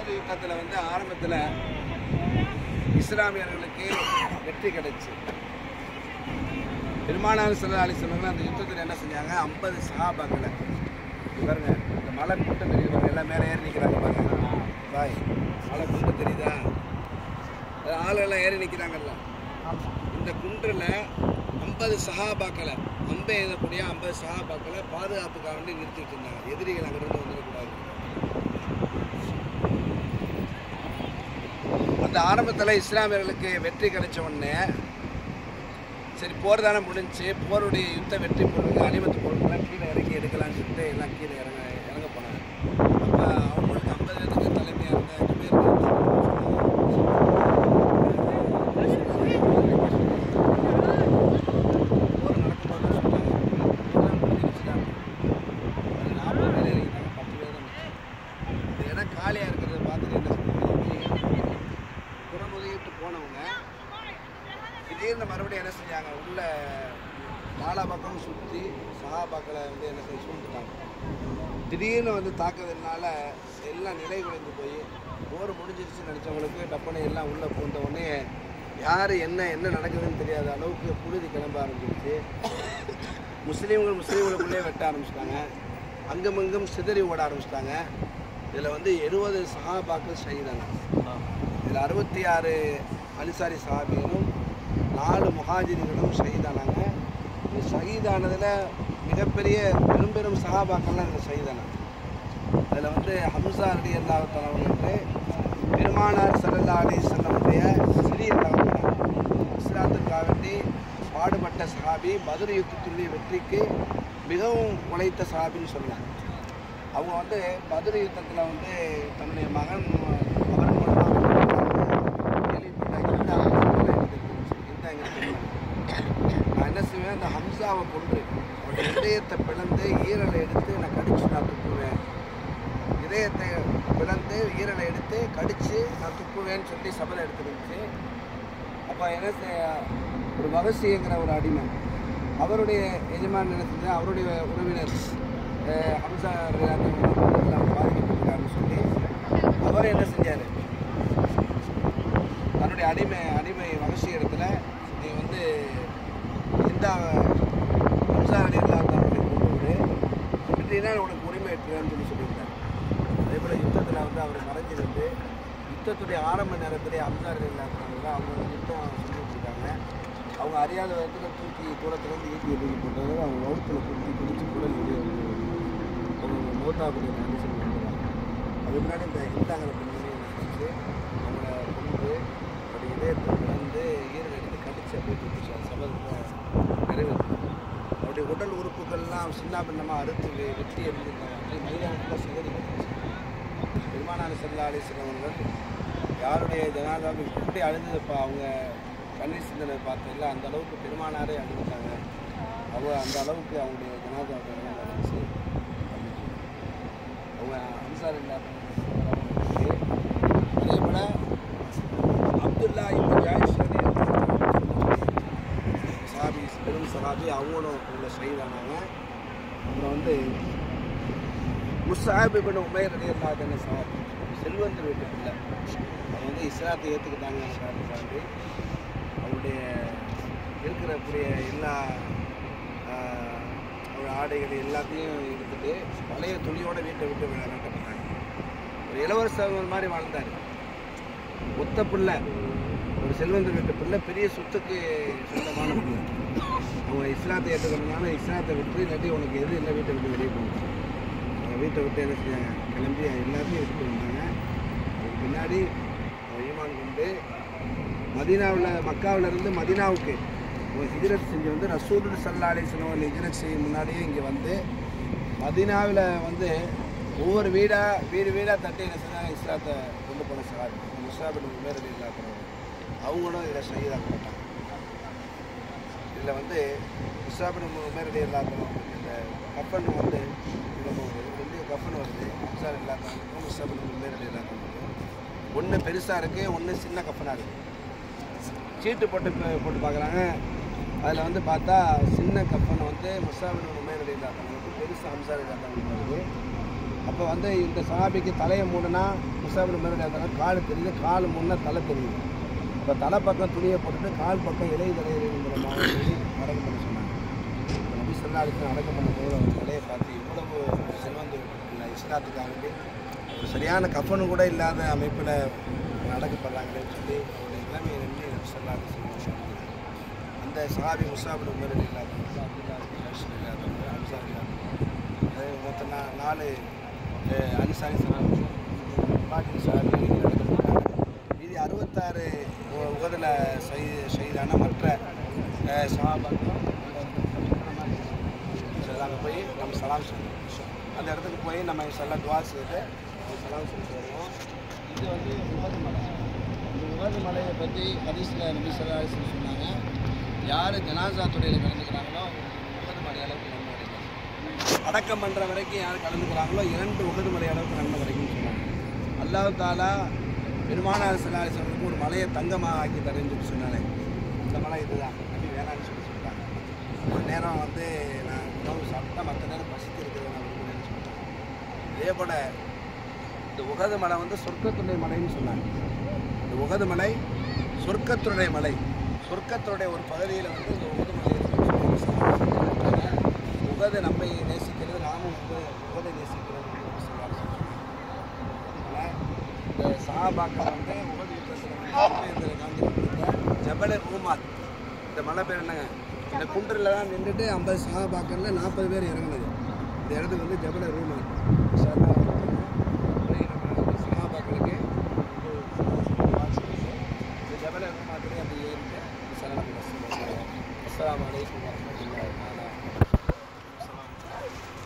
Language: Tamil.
உஹது யுத்தத்தில் வந்து ஆரம்பத்தில் இஸ்லாமியர்களுக்கு வெற்றி கிடைச்சு பெருமானார் சில அலி சொன்னாங்க அந்த யுத்தத்தில் என்ன செஞ்சாங்க ஐம்பது சஹாபாக்களை பாருங்க இந்த மலை கூட்டம் தெரியுது எல்லாம் மேலே ஏறி நிற்கிறாங்க பாருங்க பாய் மலை கூட்டம் தெரியுதா அது ஆளெல்லாம் ஏறி நிற்கிறாங்கல்ல இந்த குன்றில் ஐம்பது சஹாபாக்களை அம்பை எழுதக்கூடிய ஐம்பது சஹாபாக்களை பாதுகாப்புக்காக வேண்டி நிறுத்திட்டு இருந்தாங்க எதிரிகள் அங்கிருந்து வந்துடக்கூடாது அந்த ஆரம்பத்தில் இஸ்லாமியர்களுக்கு வெற்றி கிடைச்ச உடனே சரி போர் தானே முடிஞ்சு போருடைய யுத்த வெற்றி பொருட்கள் அணிமத்து பொருட்கள்லாம் கீழே இறக்கி எடுக்கலாம்னு சொல்லிட்டு எல்லாம் கீழே இறங்க இறங்க போனாங்க அப்போ அவங்களுக்கு ஐம்பது பேருக்கு தலைமையாக இருந்த அஞ்சு பேர் போர் நடக்கும்போது தான் சொன்னாங்க போர்லாம் முடிஞ்சிருச்சுடா. அது நாற்பது பேர் இறங்கிட்டாங்க பத்து பேர் தான் மிச்சம். இந்த இடம் காலியாக இருக்கிறத பார்த்துட்டு என்ன சொன்னாங்க புறமுதுகிட்டு போனவங்க திடீர்னு மறுபடியும் என்ன செஞ்சாங்க உள்ள நாலா பக்கம் சுற்றி சகாபாக்களை வந்து என்ன செய்ய சூழ்ந்துட்டாங்க திடீர்னு வந்து தாக்குறதுனால எல்லாம் நிலை குலைந்து போய் போர் முடிஞ்சிருச்சுன்னு நினச்சவங்களுக்கு டப்புன்னு எல்லாம் உள்ளே பூந்த உடனே யார் என்ன என்ன நடக்குதுன்னு தெரியாத அளவுக்கு புழுதி கிளம்ப ஆரம்பிச்சிருச்சு முஸ்லீம்கள் முஸ்லீம்களுக்குள்ளே வெட்ட ஆரம்பிச்சிட்டாங்க அங்குமிங்கும் சிதறி ஓட ஆரம்பிச்சிட்டாங்க இதில் வந்து எழுபது சஹாபாக்கள் ஷஹீதாங்க இதில் அறுபத்தி ஆறு அலிசாரி சஹாபிகளும் நாலு முஹாஜிர்களும் ஷஹீதானாங்க இந்த ஷஹீதானதில் மிகப்பெரிய பெரும் பெரும் சஹாபாக்கள்லாம் இதில் ஷஹீதானாங்க அதில் வந்து ஹம்சா அலி அல்லா தலைவர்களுக்கு பெருமானார் சல்லல்லா அலி செல்லமுடைய சிறிய தலைவர் இஸ்லாத்திற்காக வேண்டி பாடுபட்ட சஹாபி மதுரை யுத்தத்துடைய வெற்றிக்கு மிகவும் உழைத்த சஹாபின்னு சொல்லலாம் அவங்க வந்து பதுரை யுத்தத்தில் வந்து தன்னுடைய மகன் அவர் மூலமாக கேள்விப்பட்டாங்க இந்த ஹம்சாவை எனக்கு தெரிஞ்சு, இந்த எங்களுக்கு தெரியும். நான் என்ன செய்வேன் அந்த ஹம்சாவை கொண்டு அவருடைய இதயத்தை பிளந்து ஈரலை எடுத்து நான் கடிச்சு நான் துப்புவேன் இதயத்தை பிளந்து ஈரலை எடுத்து கடிச்சு நான் துப்புவேன்னு சொல்லி சபதம் எடுத்துருந்துச்சு அப்போ என்ன செய்ய ஒரு பகசிங்கிற ஒரு அடிமை அவருடைய எஜமான் என்ன செஞ்சா அவருடைய உறவினர் அஹ், ஹம்சா எல்லாம் பாதிக்கப்பட்டிருக்காருன்னு சொல்லி அவர் என்ன செஞ்சார் தன்னுடைய அடிமை அடிமை வகசி இடத்துல நீ வந்து இந்த ஹம்சா அடி இல்லாதவர்களை கொண்டு விடு இப்படின்னா உனக்கு உரிமை எடுத்துறேன்னு சொல்லி சொல்லியிருக்காரு அதே போல் யுத்தத்தில் வந்து அவர் மறைஞ்சிருந்து யுத்தத்துடைய ஆரம்ப நேரத்திலே அம்சார்கள் இல்லாதவங்க அவங்க வந்து யுத்தம் செஞ்சுட்டு இருக்காங்க அவங்க அறியாத விதத்தில் தூக்கி தூரத்துலேருந்து ஈட்டி தூக்கி போட்டது அவங்க வகுப்பில் குத்தி குடிச்சு கூட வெளியே வந்து அவங்க மௌத்தாக்குடைய கண்டிஷன் பண்ணுறாங்க அது முன்னாடி இந்த இந்தாங்கிற பெண்மணி என்ன செஞ்சு அவங்கள கொண்டு அப்படி இதயத்தை பிளந்து ஈரல் எடுத்து கடிச்சு அப்படியே தூக்கிச்சு அந்த சபதத்தை நிறைவேற்று அவருடைய உடல் உறுப்புகள்லாம் சின்ன பின்னமாக அறுத்து வெ- வெட்டி எறிஞ்சிருந்தாங்க அப்படியே மைதானத்தில் சிதறி வந்துச்சு பெருமானார் செல்லா அலிஸ்வரவர்கள் யாருடைய ஜனாதாவை எப்படி அழுந்ததுப்பா அவங்க கண்ணீர் சிந்தனை பார்த்ததில்ல அந்த அளவுக்கு பெருமானாரே அழுந்துட்டாங்க அவங்க அந்த அளவுக்கு அவங்களுடைய ஜனாதா இருந்துச்சு அவங்க அன்சார் இல்லாத அதே போல் அப்துல்லா இப்போ ஜாயிஷ் அலி சஹாபி பெரும் சஹாபி அவங்களும் உள்ள ஷஹீதானாங்க அப்புறம் வந்து முசாஹிப் இபின் உமைர் அலி அல்லாதன சஹாபி செல்வந்தர் வீட்டு பிள்ளை அவங்க வந்து இஸ்லாத்தை ஏற்றுக்கிட்டாங்க சார்ந்து அவருடைய இருக்கிறக்கூடிய எல்லா ஆஹ், அவருடைய ஆடைகள் எல்லாத்தையும் எடுத்துட்டு பழைய துணியோட வீட்டை விட்டு விளையாடப்பட்டாங்க ஒரு இளவரசர் மாதிரி வாழ்ந்தார் ஒத்த பிள்ளை ஒரு செல்வந்தர் வீட்டு பிள்ளை பெரிய சொத்துக்கு சொந்தமான பிள்ளை அவங்க இஸ்லாத்தை ஏற்றுக்கிறதுனால இஸ்லாத்தை விட்டு இல்லாட்டி உனக்கு எது இல்லை வீட்டை விட்டு வெளியே போகணும் அவங்க வீட்டை விட்டு என்ன செஞ்சாங்க கிளம்பி எல்லாத்தையும் எடுத்துட்டு வந்தாங்க அதுக்கு பின்னாடி அவங்க ஈமான் கொண்டு மதீனாவில் மக்காவுல இருந்து மதீனாவுக்கு ஒரு ஹிஜ்ரத் செஞ்சு வந்து ரசூல் சல்லா அலிஸ்லாம் ஹிஜ்ரத் செய்யும் முன்னாடியே இங்கே வந்து மதீனாவில் வந்து ஒவ்வொரு வீடாக வீடு வீடாக தட்டி என்ன செஞ்சாங்க இஸ்லாத்தை கொண்டு போன சகாபி முஸ்லாபின் உமேரடி இல்லாதவங்க அவங்களும் இதில் ஷஹீதாக்கப்பட்டாங்க இதில் வந்து முஸ்லாபின் உமேரடி இல்லாதவங்க இந்த கப்பன் வந்து விடும்போது ரெண்டு கப்பன் வருது முஸ்லாப் இல்லாதவங்களுக்கும் முஸ்லாபின் உமேரடி இல்லாதவங்களுக்கும் ஒன்று பெருசாக இருக்குது ஒன்று சின்ன கப்பனாக இருக்குது சீட்டு போட்டு ப- போட்டு பார்க்குறாங்க அதில் வந்து பார்த்தா சின்ன கப்பனை வந்து முஸ்லாமின் உமேரடி இல்லாதவங்களுக்கு பெருசாக ஹம்சார் இல்லாதவங்களுக்கு வருது அப்போ வந்து இந்த சஹாபிக்கு தலையை மூடுனா முசாபின் மேலே கால் தெரியுது கால் மூணுனா தலை தெரியுது இப்போ தலை பக்கம் துணியை போட்டுட்டு கால் பக்கம் இலை தலைங்கிற மாதிரி சொல்லி அடக்கம் பண்ண சொன்னாங்க இப்ப நபி சொல்லா அடித்து அடக்கம் பண்ணும் போது அவங்க தலையை பார்த்து இவ்வளவு செல்வந்து இல்லை இஸ்லாத்துக்காக வேண்டி ஒரு சரியான கஃபனு கூட இல்லாத அமைப்பில் அடக்கப்படுறாங்களேன்னு சொல்லி அவருடைய நிலைமையை நின்று நபி சொல்லா அடித்து அந்த சஹாபி முசாபின் உமர் இல்லாதவங்க அப்துல்லா ஹர்ஷன் இல்லாதவங்க அன்சார் இல்லாதவங்க அது மொத்தம் நா- நாலு அஹ், அன்சாரி சஹாபி பாக்கி சஹாபி நடக்கப்பட்டாங்க மீதி அறுபத்தாறு உகதில் செய்தான மற்ற அஹ், சஹாபாக்களும் அங்கே போய் நம்ம சலாம் சொல்லணும் அந்த இடத்துக்கு போய் நம்ம செல்ல துவா செய்து நம்ம சலாம் சொல்லிட்டு வருவோம் இது வந்து உகது மலை இந்த உகது மலையை பற்றி ஹதீஸில் நபி சொல்லா அலிஸ்லம் சொன்னாங்க யார் ஜனாசா துறையில் கலந்துக்கிறாங்களோ உகது மலை அளவுக்கு நன்மை கிடைக்கும் அடக்கம் பண்ணுற வரைக்கும் யார் கலந்துக்கிறாங்களோ இரண்டு உகது மலை அளவுக்கு நன்மை கிடைக்கும்னு சொன்னாங்க அல்லாஹ் தாலா பெருமானார் சிலாசனுக்கு ஒரு மலையை தங்கமாக ஆக்கி தரேன்னு சொல்லி சொன்னாலே இந்த மலை இதுதான் அப்படி வேணாம்னு சொல்லி சொல்லிட்டாங்க ஒரு நேரம் வந்து நான் உணவு சாப்பிட்டா மற்ற நேரம் பசித்து இருக்கிறத நான் விரும்புகிறேன்னு சொல்லிட்டாங்க இதே போல் இந்த உகது மலை வந்து சொர்க்கத்துடைய மலைன்னு சொன்னாங்க இந்த உகது மலை சொர்க்கத்துடைய மலை சொர்க்கத்துடைய ஒரு பகுதியில் வந்து இந்த உகது மலை இருக்குன்னு சொல்லி சொல்றாங்க. உகது நம்மை நேசிக்கிறது நாமும் உக உகதை நேசிக்கிறது அப்படின்னு சொல்றாங்க. அதனால இந்த சஹாபாக்கள் வந்து உகது யுத்தத்தில் வந்து ஜபல ரூமாத் இந்த மலை பேர் என்னங்க இந்த குன்றில் தான் நின்றுட்டு ஐம்பது சஹாபாக்கள்ல நாற்பது பேர் இறங்குனது இந்த இடத்துக்கு வந்து ஜபல ரூமாத் இன்ஷா அல்லாஹ் போய் நம்ம சஹாபாக்களுக்கு இந்த ஜபல ரூமாத்திலே அப்படி ஏறிட்டு சலாம் அஸ்ஸலாமு அலைக்கும் வரஹ்மத்துல்லாஹி தஆலா